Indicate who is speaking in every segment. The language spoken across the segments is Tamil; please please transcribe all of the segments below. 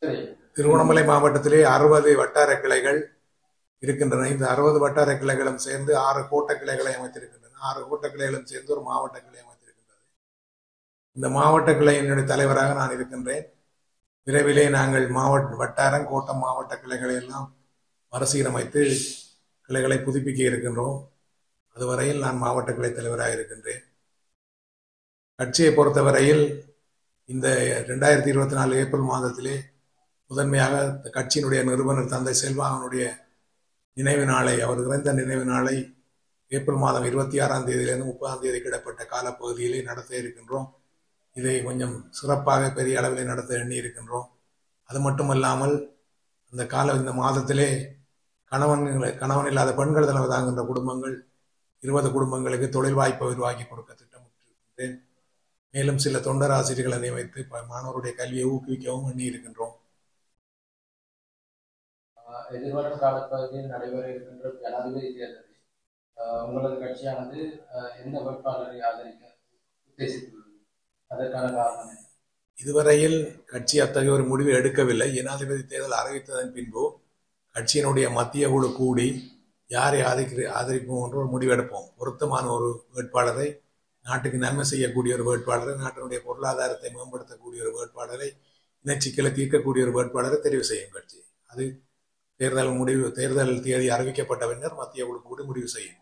Speaker 1: சரி
Speaker 2: திருவண்ணாமலை மாவட்டத்திலே அறுபது வட்டார கிளைகள் இருக்கின்றன இந்த அறுபது வட்டார கிளைகளும் சேர்ந்து ஆறு கோட்ட கிளைகளை அமைத்திருக்கின்றன ஆறு கோட்ட கிளைகளும் சேர்ந்து ஒரு மாவட்ட கிளை அமைத்திருக்கின்றது இந்த மாவட்ட கிளையினுடைய தலைவராக நான் இருக்கின்றேன் விரைவிலே நாங்கள் மாவட்ட வட்டாரம் கோட்டம் மாவட்ட கிளைகளை எல்லாம் மறுசீரமைத்து கிளைகளை புதுப்பிக்க இருக்கின்றோம் அதுவரையில் நான் மாவட்ட கிளை தலைவராக இருக்கின்றேன் கட்சியை பொறுத்தவரையில் இந்த ரெண்டாயிரத்தி இருபத்தி நாலு ஏப்ரல் மாதத்திலே முதன்மையாக இந்த கட்சியினுடைய நிறுவனர் தந்தை செல்வாகனுடைய நினைவு நாளை அவர் இறந்த நினைவு நாளை ஏப்ரல் மாதம் இருபத்தி ஆறாம் தேதியிலிருந்து முப்பதாம் தேதி கிடப்பட்ட காலப்பகுதியிலே நடத்த இருக்கின்றோம் இதை கொஞ்சம் சிறப்பாக பெரிய அளவில் நடத்த எண்ணி இருக்கின்றோம் அது மட்டுமல்லாமல் அந்த கால இந்த மாதத்திலே கணவன் கணவன் இல்லாத பெண்கள் தலைமை தாங்குகின்ற குடும்பங்கள் இருபது குடும்பங்களுக்கு தொழில் வாய்ப்பை உருவாக்கி கொடுக்க திட்டமிட்டிருக்கின்றேன் மேலும் சில தொண்டர் ஆசிரியர்களை நியமித்து ப- மாணவருடைய கல்வியை ஊக்குவிக்கவும் எண்ணி இருக்கின்றோம்
Speaker 1: ஆஹ் எதிர்வரும் காலப்பகுதியில் நடைபெற இருக்கின்ற ஜனாதிபதி தேர்தலில் ஆஹ் உங்களது கட்சியானது ஆஹ் எந்த வேட்பாளரை ஆதரிக்க உத்தேசித்துள்ளது அதற்கான காரணம் என்ன?
Speaker 2: இதுவரையில் கட்சி அத்தகைய ஒரு முடிவை எடுக்கவில்லை ஜனாதிபதி தேர்தல் அறிவித்ததன் பின்பு கட்சியினுடைய மத்திய குழு கூடி யாரை ஆதரிக்கிற ஆதரிப்போம் என்று ஒரு முடிவெடுப்போம் பொருத்தமான ஒரு வேட்பாளரை நாட்டுக்கு நன்மை செய்யக்கூடிய ஒரு வேட்பாளரை நாட்டினுடைய பொருளாதாரத்தை மேம்படுத்தக்கூடிய ஒரு வேட்பாளரை இனச்சிக்கலை தீர்க்கக்கூடிய ஒரு வேட்பாளரை தெரிவு செய்யும் கட்சி அது தேர்தல் முடிவு தேர்தல் தேதி அறிவிக்கப்பட்ட பின்னர் மத்திய குழு கூடி முடிவு செய்யும்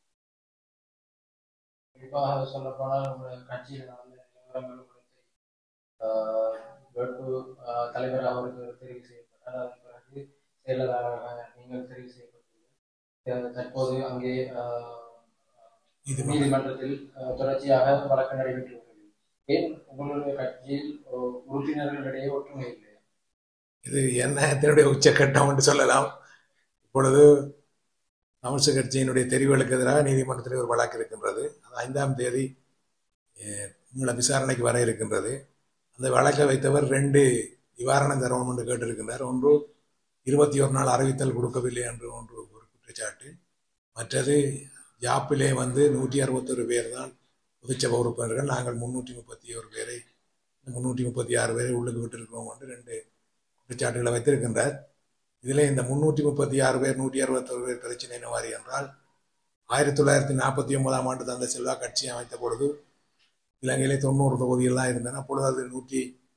Speaker 1: குறிப்பாக சொல்லப்போனால் உங்கள் கட்சியில் நடந்த நிலவரங்கள் உங்களுக்கு தெரியும். ஆஹ் வேட்பு ஆஹ் தலைவர் அவருக்கு தெரிவு செய்யப்பட்டார் அதன் பிறகு செயலராக நீங்கள் தெரிவு செய்யப்பட்டீர்கள் தற்போது அங்கே ஆஹ்
Speaker 2: இது
Speaker 1: நீதிமன்றத்தில் அஹ், தொடர்ச்சியாக வழக்கு நடைபெற்று வருகிறது ஏன் உங்களுடைய கட்சியில் அஹ், உறுப்பினர்களிடையே ஒற்றுமை இல்லை
Speaker 2: இது என்ன இதனுடைய உச்சக்கட்டம் என்று சொல்லலாம் இப்பொழுது தமிழ்ச்சி கட்சியினுடைய தெரிவுகளுக்கு எதிராக நீதிமன்றத்தில் ஒரு வழக்கு இருக்கின்றது அது ஐந்தாம் தேதி அஹ், உங்களை விசாரணைக்கு வர இருக்கின்றது அந்த வழக்கை வைத்தவர் ரெண்டு நிவாரணம் தரணும் என்று கேட்டிருக்கின்றார் ஒன்று இருபத்தி ஒரு நாள் அறிவித்தல் கொடுக்கவில்லை என்று ஒன்று ஒரு குற்றச்சாட்டு மற்றது ஜாப்பிலே வந்து நூற்றி அறுபத்தொரு பேர் தான் பொதுச்சபை உறுப்பினர்கள் நாங்கள் முன்னூற்றி முப்பத்தி ஒரு பேரை முன்னூற்றி முப்பத்தி ஆறு பேரை உள்ளுக்கு விட்டிருக்கிறோம் என்று ரெண்டு குற்றச்சாட்டுகளை வைத்திருக்கின்றார் இதில் இந்த முன்னூற்றி முப்பத்தி ஆறு பேர் நூற்றி அறுபத்தொரு பேர் பிரச்சனை என்னவாறு என்றால் ஆயிரத்தி தொள்ளாயிரத்தி நாற்பத்தி ஒன்பதாம் ஆண்டு தந்தை செல்வா கட்சி அமைத்த பொழுது இலங்கையிலே தொண்ணூறு தொகுதிகள் தான் இருந்தன அப்பொழுது அது நூற்றி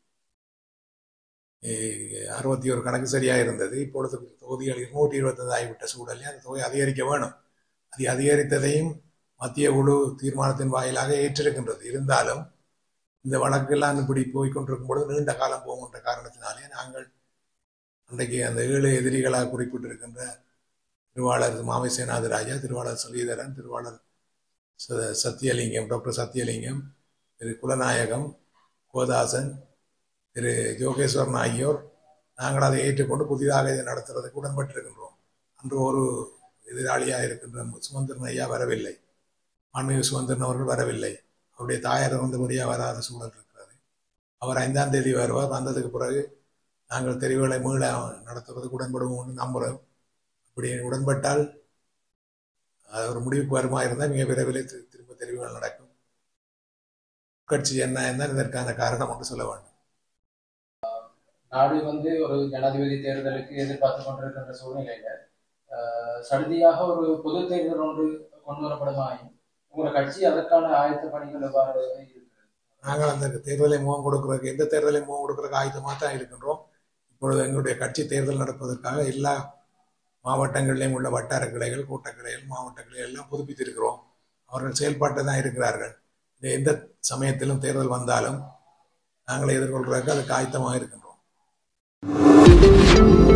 Speaker 2: அறுபத்தி ஒரு கணக்கு சரியாக இருந்தது இப்பொழுது தொகுதிகள் இருநூற்றி இருபத்தஞ்சு ஆகிவிட்ட சூழலில் அந்த தொகை அதிகரிக்க வேணும் அது அதிகரித்ததையும் மத்திய குழு தீர்மானத்தின் வாயிலாக ஏற்றிருக்கின்றது இருந்தாலும் இந்த வழக்கெல்லாம் இப்படி போய் கொண்டிருக்கும் பொழுது நீண்ட காலம் போகின்ற காரணத்தினாலே நாங்கள் அன்றைக்கு அந்த ஏழு எதிரிகளாக குறிப்பிட்டிருக்கின்ற திருவாளர் மாவை சேனாதிராஜா திருவாளர் ஸ்ரீதரன் திருவாளர் ச- சத்தியலிங்கம் டாக்டர் சத்தியலிங்கம் திரு குலநாயகம் கோதாசன் திரு ஜோகேஸ்வரன் ஆகியோர் நாங்கள் அதை ஏற்றுக்கொண்டு புதிதாக இதை நடத்துறதுக்கு உடன்பட்டிருக்கின்றோம் அன்று ஒரு எதிராளியாக இருக்கின்ற சுமந்திரன் ஐயா வரவில்லை ஆன்மீக சுமந்திரன் அவர்கள் வரவில்லை அவருடைய தாயார் வந்தபடியாக வராத சூழல் இருக்கிறது அவர் ஐந்தாம் தேதி வருவார் வந்ததுக்கு பிறகு நாங்கள் தெரிவுகளை மீள நடத்துவதற்கு உடன்படுவோம்னு நம்புகிறோம் அப்படி உடன்பட்டால் அது ஒரு முடிவுக்கு வருமா இருந்தால் மிக விரைவில் திரு- திரும்ப தெரிவுகள் நடக்கும் கட்சி என்ன என்ன இதற்கான காரணம் என்று சொல்ல வேண்டும்
Speaker 1: நாடு வந்து ஒரு ஜனாதிபதி தேர்தலுக்கு எதிர்பார்த்து கொண்டிருக்கின்ற சூழ்நிலையில அஹ், சடுதியாக ஒரு பொது தேர்தல் ஒன்று கொண்டு வரப்படுமாயின் உங்களோட கட்சி அதற்கான ஆயத்த பணிகள் எவ்வாறு இருக்கிறது
Speaker 2: நாங்கள் அந்த தேர்தலை முகம் கொடுக்கறதுக்கு எந்த தேர்தலை முகம் கொடுக்கறதுக்கு ஆயுதமாக தான் இருக்கின்றோம் இப்பொழுது எங்களுடைய கட்சி தேர்தல் நடப்பதற்காக எல்லா மாவட்டங்களிலும் உள்ள வட்டார கிளைகள் கூட்ட கிளைகள் மாவட்ட கிளைகள் எல்லாம் புதுப்பித்திருக்கிறோம் அவர்கள் செயல்பாட்டை தான் இருக்கிறார்கள் இது எந்த சமயத்திலும் தேர்தல் வந்தாலும் நாங்கள் எதிர்கொள்வதற்கு அதுக்கு ஆயத்தமாக இருக்கின்றோம்